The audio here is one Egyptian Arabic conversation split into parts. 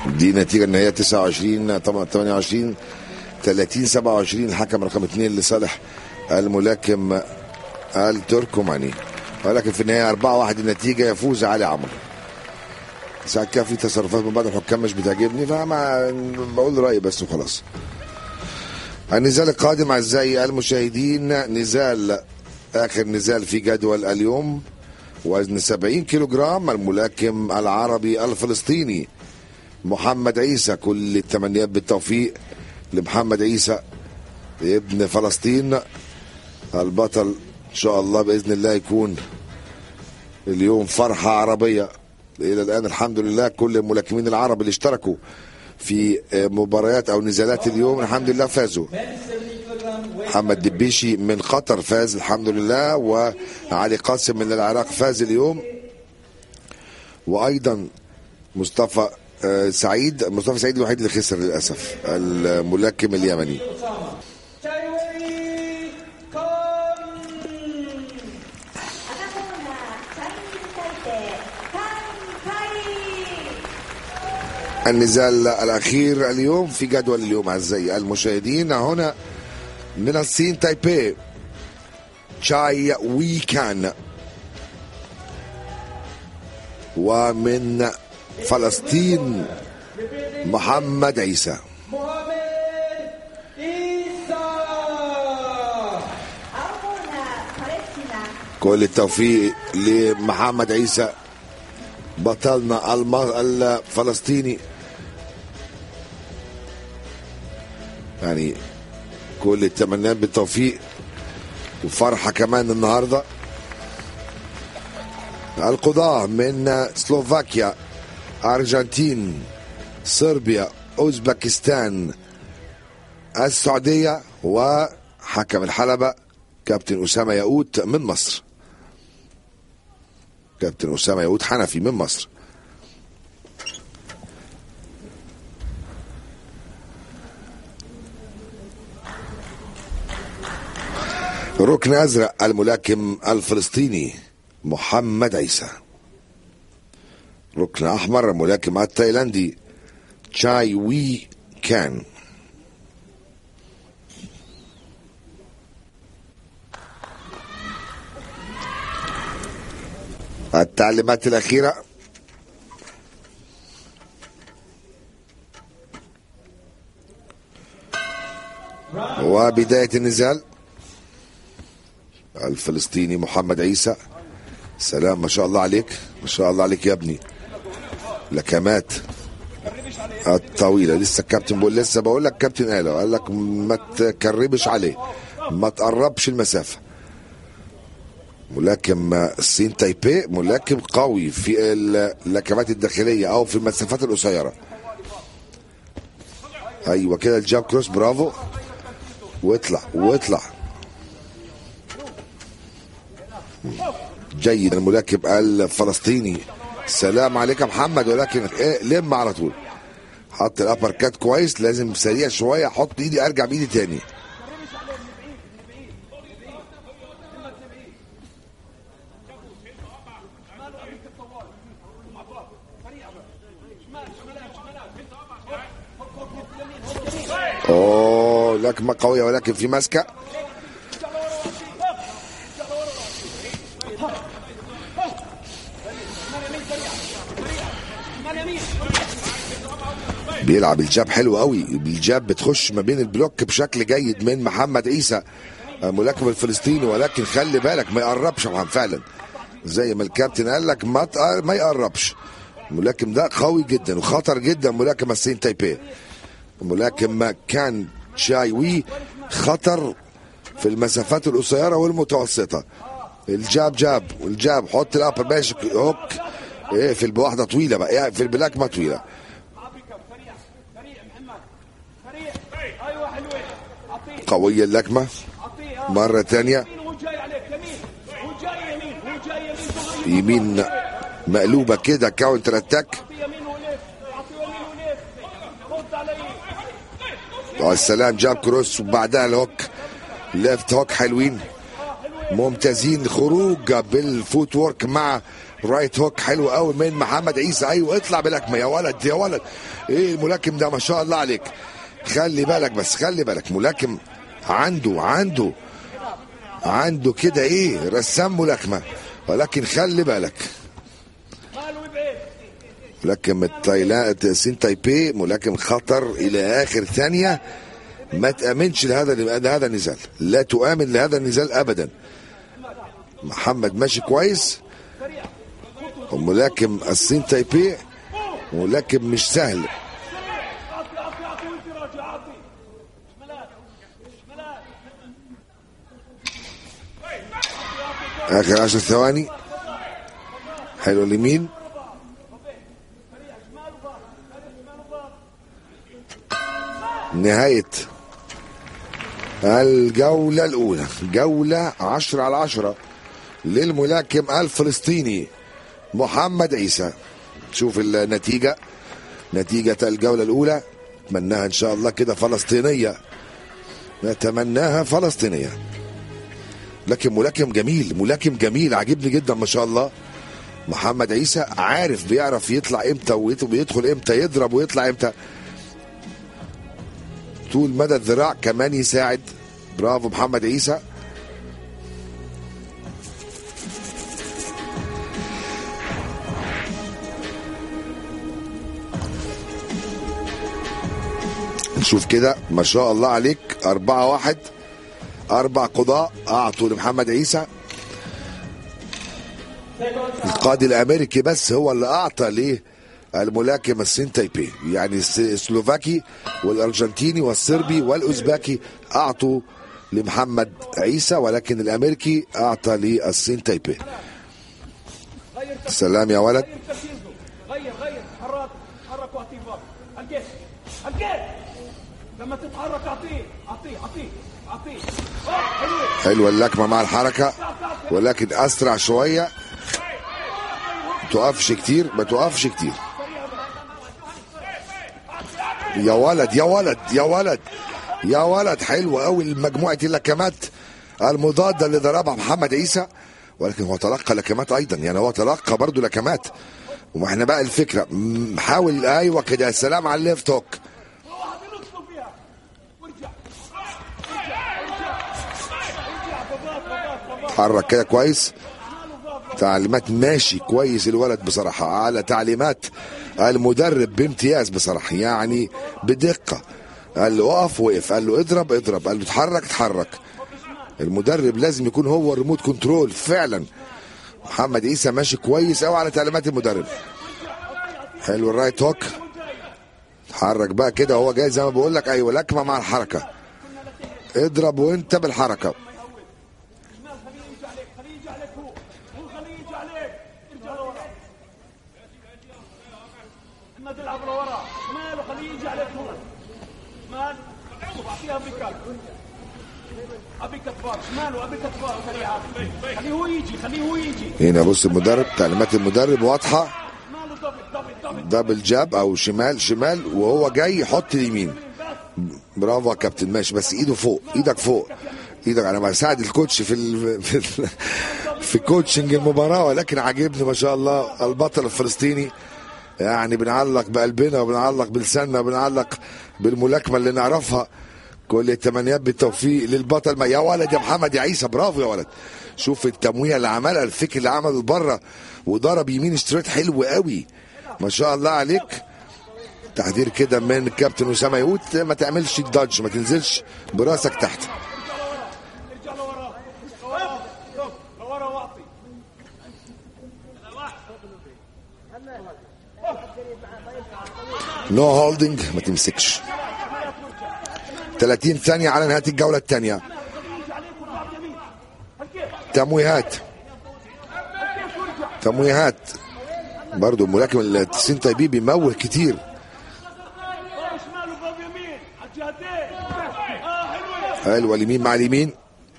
دي نتيجة ان هي 29 28 30 27 الحكم رقم اثنين لصالح الملاكم التركماني ولكن في النهاية 4 1 النتيجة يفوز علي عمرو ساعات كده في تصرفات من بعض الحكام مش بتعجبني فما بقول رأيي بس وخلاص النزال القادم اعزائي المشاهدين نزال اخر نزال في جدول اليوم وزن 70 كيلو جرام الملاكم العربي الفلسطيني محمد عيسى كل التمنيات بالتوفيق لمحمد عيسى ابن فلسطين البطل ان شاء الله باذن الله يكون اليوم فرحه عربيه الى الان الحمد لله كل الملاكمين العرب اللي اشتركوا في مباريات او نزالات اليوم الحمد لله فازوا محمد دبيشي من قطر فاز الحمد لله وعلي قاسم من العراق فاز اليوم وايضا مصطفى سعيد مصطفى سعيد الوحيد اللي خسر للاسف الملاكم اليمني النزال الاخير اليوم في جدول اليوم اعزائي المشاهدين هنا من الصين تايبي تشاي ويكان ومن فلسطين محمد عيسى كل التوفيق لمحمد عيسى بطلنا الفلسطيني يعني كل التمنيات بالتوفيق وفرحة كمان النهاردة القضاة من سلوفاكيا أرجنتين صربيا أوزبكستان السعودية وحكم الحلبة كابتن أسامة ياقوت من مصر كابتن أسامة ياقوت حنفي من مصر ركن أزرق الملاكم الفلسطيني محمد عيسى ركن أحمر الملاكم التايلاندي تشاي وي كان التعليمات الأخيرة وبداية النزال الفلسطيني محمد عيسى سلام ما شاء الله عليك ما شاء الله عليك يا ابني لكمات الطويله لسه الكابتن بقول لسه بقول لك كابتن قال قال لك ما تكربش عليه ما تقربش المسافه ملاكم الصين تايبي ملاكم قوي في اللكمات الداخليه او في المسافات القصيره ايوه كده الجاب كروس برافو واطلع واطلع جيد الملاكم الفلسطيني سلام عليك يا محمد ولكن ايه لم على طول حط الابر كات كويس لازم سريع شويه احط ايدي ارجع بايدي تاني اوه لكمه قويه ولكن في ماسكه بيلعب الجاب حلو قوي الجاب بتخش ما بين البلوك بشكل جيد من محمد عيسى ملاكم الفلسطيني ولكن خلي بالك ما يقربش يا محمد فعلا زي ما الكابتن قال لك ما ما يقربش الملاكم ده قوي جدا وخطر جدا ملاكم الصين تايبي ملاكم كان شايوي خطر في المسافات القصيرة والمتوسطة الجاب جاب والجاب حط الابر ماشي هوك اقفل بواحدة طويلة بقى اقفل بلاكمة طويلة قوية اللكمة مرة تانية يمين مقلوبة كده كاونتر اتاك السلام جاب كروس وبعدها الهوك ليفت هوك حلوين ممتازين خروج بالفوت وورك مع رايت هوك حلو قوي من محمد عيسى ايوه اطلع بلكمه يا ولد يا ولد ايه الملاكم ده ما شاء الله عليك خلي بالك بس خلي بالك ملاكم عنده عنده عنده كده ايه رسام ملاكمه ولكن خلي بالك ملاكم التايلاند سين تايبي ملاكم خطر الى اخر ثانيه ما تامنش لهذا لهذا النزال لا تؤمن لهذا النزال ابدا محمد ماشي كويس وملاكم الصين تايبي ملاكم مش سهل اخر عشر ثواني حلو اليمين نهاية الجولة الأولى جولة عشرة على عشرة للملاكم الفلسطيني محمد عيسى شوف النتيجة نتيجة الجولة الأولى نتمناها إن شاء الله كده فلسطينية نتمناها فلسطينية لكن ملاكم جميل ملاكم جميل عجبني جدا ما شاء الله محمد عيسى عارف بيعرف يطلع امتى ويدخل امتى يضرب ويطلع امتى طول مدى الذراع كمان يساعد برافو محمد عيسى نشوف كده ما شاء الله عليك أربعة واحد أربع قضاء أعطوا لمحمد عيسى القاضي الأمريكي بس هو اللي أعطى ليه الملاكم الصين تايبي يعني السلوفاكي والارجنتيني والصربي والاوزباكي اعطوا لمحمد عيسى ولكن الامريكي اعطى للصين تايبي سلام يا ولد غير غير حرك حرك واعطيه فار الجيش الجيش لما تتحرك اعطيه اعطيه اعطيه اعطيه حلوه حلوه اللكمه مع الحركه ولكن اسرع شويه تقفش كتير ما تقفش كتير يا ولد يا ولد يا ولد يا ولد حلو قوي مجموعه اللكمات المضاده اللي ضربها محمد عيسى ولكن هو تلقى لكمات ايضا يعني هو تلقى برضه لكمات وما احنا بقى الفكره م- حاول ايوه كده يا سلام على الليفت هوك واحد نصه فيها وارجع حرك كده كويس تعليمات ماشي كويس الولد بصراحة على تعليمات المدرب بامتياز بصراحة يعني بدقة قال له اقف وقف قال له اضرب اضرب قال له اتحرك اتحرك المدرب لازم يكون هو الريموت كنترول فعلا محمد عيسى ماشي كويس قوي على تعليمات المدرب حلو الرايت هوك اتحرك بقى كده هو جاي زي ما بقول لك ايوه لكمه مع الحركه اضرب وانت بالحركه خليه يجي عليك خليه يجي عليك هو هو خليه يجي عليك ارجع لورا ما تلعب لورا ماله خليه يجي عليك هو مان واعطيها بكال ابي كفار شماله ابي كفار سريعه خليه هو يجي خليه هو يجي هنا بص المدرب تعليمات المدرب واضحه ماله دبل دبل دبل دبل جاب او شمال شمال وهو جاي يحط اليمين برافو يا كابتن ماشي بس ايده فوق ايدك فوق ايدك انا بساعد الكوتش في ال... في ال... في كوتشنج المباراه ولكن عاجبني ما شاء الله البطل الفلسطيني يعني بنعلق بقلبنا وبنعلق بلساننا وبنعلق بالملاكمه اللي نعرفها كل التمنيات بالتوفيق للبطل ما يا ولد يا محمد يا عيسى برافو يا ولد شوف التمويه اللي عملها الفكر اللي عمله بره وضرب يمين ستريت حلو قوي ما شاء الله عليك تحذير كده من الكابتن اسامه يقوت ما تعملش الدادج ما تنزلش براسك تحت ارجع لورا لورا شوف لورا واعطي نو هولدنج ما تمسكش 30 ثانيه على نهايه الجوله الثانيه يجي عليك وضع يمين الكيف تمويهات الكيف وارجع تمويهات برضو الملاكم التسين طيبين بيموه كتير ضرب شمال وضرب يمين على الجهتين اه حلوه حلوه اليمين مع اليمين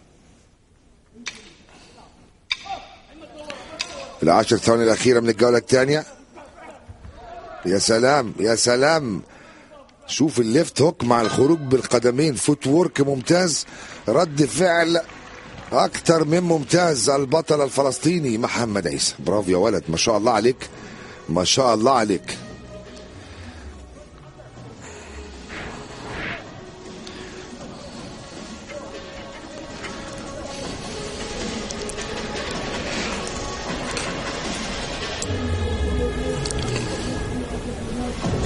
العشر ثواني الأخيرة من الجولة الثانية يا سلام يا سلام شوف الليفت هوك مع الخروج بالقدمين فوت وورك ممتاز رد فعل اكتر من ممتاز البطل الفلسطيني محمد عيسى برافو يا ولد ما شاء الله عليك ما شاء الله عليك